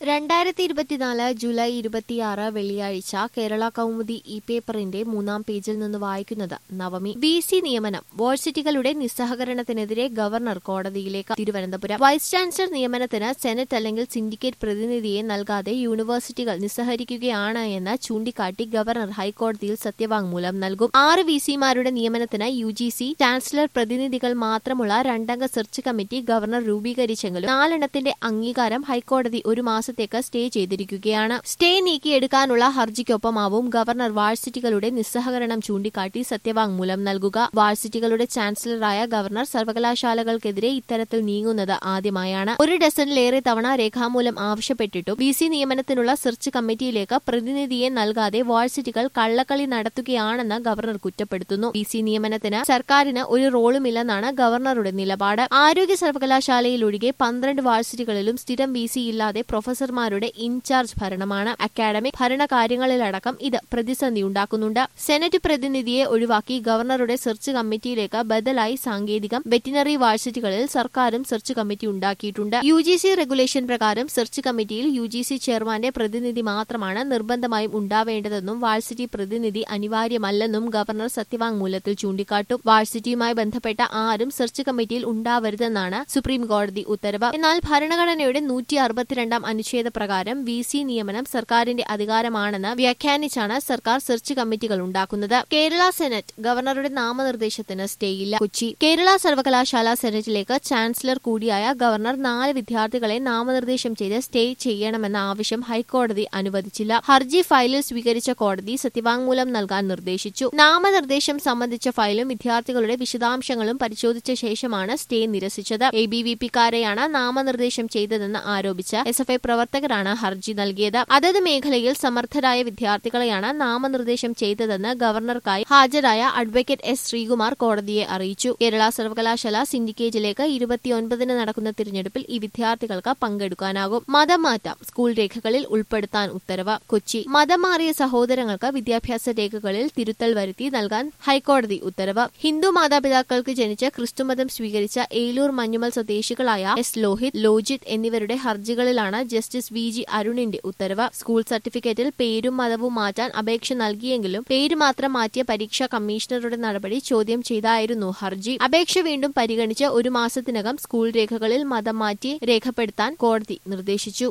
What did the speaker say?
രണ്ടായിരത്തി ഇരുപത്തിനാല് ജൂലൈ ഇരുപത്തിയാറ് വെള്ളിയാഴ്ച കേരള കൗമുദി ഇ പേപ്പറിന്റെ മൂന്നാം പേജിൽ നിന്ന് വായിക്കുന്നത് നവമി ബി സി നിയമനം വേഴ്സിറ്റികളുടെ നിസ്സഹകരണത്തിനെതിരെ ഗവർണർ കോടതിയിലേക്ക് തിരുവനന്തപുരം വൈസ് ചാൻസലർ നിയമനത്തിന് സെനറ്റ് അല്ലെങ്കിൽ സിൻഡിക്കേറ്റ് പ്രതിനിധിയെ നൽകാതെ യൂണിവേഴ്സിറ്റികൾ നിസ്സഹരിക്കുകയാണ് എന്ന് ചൂണ്ടിക്കാട്ടി ഗവർണർ ഹൈക്കോടതിയിൽ സത്യവാങ്മൂലം നൽകും ആറ് വി സിമാരുടെ നിയമനത്തിന് യു ജി സി ചാൻസലർ പ്രതിനിധികൾ മാത്രമുള്ള രണ്ടംഗ സെർച്ച് കമ്മിറ്റി ഗവർണർ രൂപീകരിച്ചെങ്കിലും നാലെണ്ണത്തിന്റെ അംഗീകാരം ഹൈക്കോടതി ഒരു മാസത്തേക്ക് സ്റ്റേ ചെയ്തിരിക്കുകയാണ് സ്റ്റേ നീക്കിയെടുക്കാനുള്ള ഹർജിക്കൊപ്പമാവും ഗവർണർ വാഴ്സിറ്റികളുടെ നിസ്സഹകരണം ചൂണ്ടിക്കാട്ടി സത്യവാങ്മൂലം നൽകുക വാഴ്സിറ്റികളുടെ ചാൻസലറായ ഗവർണർ സർവകലാശാലകൾക്കെതിരെ ഇത്തരത്തിൽ നീങ്ങുന്നത് ആദ്യമായാണ് ഒരു ഡസനിലേറെ തവണ രേഖാമൂലം ആവശ്യപ്പെട്ടിട്ടും ബി സി നിയമനത്തിനുള്ള സെർച്ച് കമ്മിറ്റിയിലേക്ക് പ്രതിനിധിയെ നൽകാതെ വാഴ്സിറ്റികൾ കള്ളക്കളി നടത്തുകയാണെന്ന് ഗവർണർ കുറ്റപ്പെടുത്തുന്നു ബി സി നിയമനത്തിന് സർക്കാരിന് ഒരു റോളുമില്ലെന്നാണ് ഗവർണറുടെ നിലപാട് ആരോഗ്യ സർവകലാശാലയിലൊഴികെ പന്ത്രണ്ട് വാഴ്സിറ്റികളിലും സ്ഥിരം ബി സി ഇല്ലാതെ പ്രൊഫസർമാരുടെ ഇൻചാർജ് ഭരണമാണ് അക്കാഡമിക് ഭരണകാര്യങ്ങളിലടക്കം ഇത് പ്രതിസന്ധി ഉണ്ടാക്കുന്നുണ്ട് സെനറ്റ് പ്രതിനിധിയെ ഒഴിവാക്കി ഗവർണറുടെ സെർച്ച് കമ്മിറ്റിയിലേക്ക് ബദലായി സാങ്കേതികം വെറ്റിനറി വാഴ്സിറ്റികളിൽ സർക്കാരും സെർച്ച് കമ്മിറ്റി ഉണ്ടാക്കിയിട്ടുണ്ട് യു ജി സി റെഗുലേഷൻ പ്രകാരം സെർച്ച് കമ്മിറ്റിയിൽ യു ജി സി ചെയർമാന്റെ പ്രതിനിധി മാത്രമാണ് നിർബന്ധമായും ഉണ്ടാവേണ്ടതെന്നും വാഴ്സിറ്റി പ്രതിനിധി അനിവാര്യമല്ലെന്നും ഗവർണർ സത്യവാങ്മൂലത്തിൽ ചൂണ്ടിക്കാട്ടും വാഴ്സിറ്റിയുമായി ബന്ധപ്പെട്ട ആരും സെർച്ച് കമ്മിറ്റിയിൽ ഉണ്ടാവരുതെന്നാണ് സുപ്രീം കോടതി ഉത്തരവ് എന്നാൽ ഭരണഘടനയുടെ നൂറ്റി അറുപത്തിരണ്ടാം അനുച്ഛേദ പ്രകാരം വി സി നിയമനം സർക്കാരിന്റെ അധികാരമാണെന്ന് വ്യാഖ്യാനിച്ചാണ് സർക്കാർ സെർച്ച് കമ്മിറ്റികൾ ഉണ്ടാക്കുന്നത് കേരള സെനറ്റ് ഗവർണറുടെ നാമനിർദ്ദേശത്തിന് സ്റ്റേയില്ല കൊച്ചി കേരള സർവകലാശാല സെനറ്റിലേക്ക് ചാൻസലർ കൂടിയായ ഗവർണർ നാല് വിദ്യാർത്ഥികളെ നാമനിർദ്ദേശം ചെയ്ത് സ്റ്റേ ചെയ്യണമെന്ന ആവശ്യം ഹൈക്കോടതി അനുവദിച്ചില്ല ഹർജി ഫയലിൽ സ്വീകരിച്ച കോടതി സത്യവാങ്മൂലം നൽകാൻ നിർദ്ദേശിച്ചു നാമനിർദ്ദേശം സംബന്ധിച്ച ഫയലും വിദ്യാർത്ഥികളുടെ വിശദാംശങ്ങളും പരിശോധിച്ച ശേഷമാണ് സ്റ്റേ നിരസിച്ചത് എ ബി വി പിക്കാരെയാണ് നാമനിർദ്ദേശം ചെയ്തതെന്ന് ആരോപിച്ച് എസ് എഫ് ഐ പ്രവർത്തകരാണ് ഹർജി നൽകിയത് അതത് മേഖലയിൽ സമർത്ഥരായ വിദ്യാർത്ഥികളെയാണ് നാമനിർദ്ദേശം ചെയ്തതെന്ന് ഗവർണർക്കായി ഹാജരായ അഡ്വക്കേറ്റ് എസ് ശ്രീകുമാർ കോടതിയെ അറിയിച്ചു കേരള സർവകലാശാല സിൻഡിക്കേറ്റിലേക്ക് ഇരുപത്തിയൊൻപതിന് നടക്കുന്ന തിരഞ്ഞെടുപ്പിൽ ഈ വിദ്യാർത്ഥികൾക്ക് പങ്കെടുക്കാനാകും മതം മാറ്റം സ്കൂൾ രേഖകളിൽ ഉൾപ്പെടുത്താൻ ഉത്തരവ് കൊച്ചി മതം മാറിയ സഹോദരങ്ങൾക്ക് വിദ്യാഭ്യാസ രേഖകളിൽ തിരുത്തൽ വരുത്തി നൽകാൻ ഹൈക്കോടതി ഉത്തരവ് ഹിന്ദു മാതാപിതാക്കൾക്ക് ജനിച്ച് ക്രിസ്തുമതം സ്വീകരിച്ച ഏലൂർ മഞ്ഞുമൽ സ്വദേശികളായ എസ് ലോഹിത് ലോജിത് എന്നിവരുടെ ഹർജികളിലാണ് ജസ്റ്റിസ് വി ജി അരുണിന്റെ ഉത്തരവ് സ്കൂൾ സർട്ടിഫിക്കറ്റിൽ പേരും മതവും മാറ്റാൻ അപേക്ഷ നൽകിയെങ്കിലും പേര് മാത്രം മാറ്റിയ പരീക്ഷാ കമ്മീഷണറുടെ നടപടി ചോദ്യം ചെയ്തായിരുന്നു ഹർജി അപേക്ഷ വീണ്ടും പരിഗണിച്ച് ഒരു മാസത്തിനകം സ്കൂൾ രേഖകളിൽ മതം മാറ്റി രേഖപ്പെടുത്താൻ കോടതി നിർദ്ദേശിച്ചു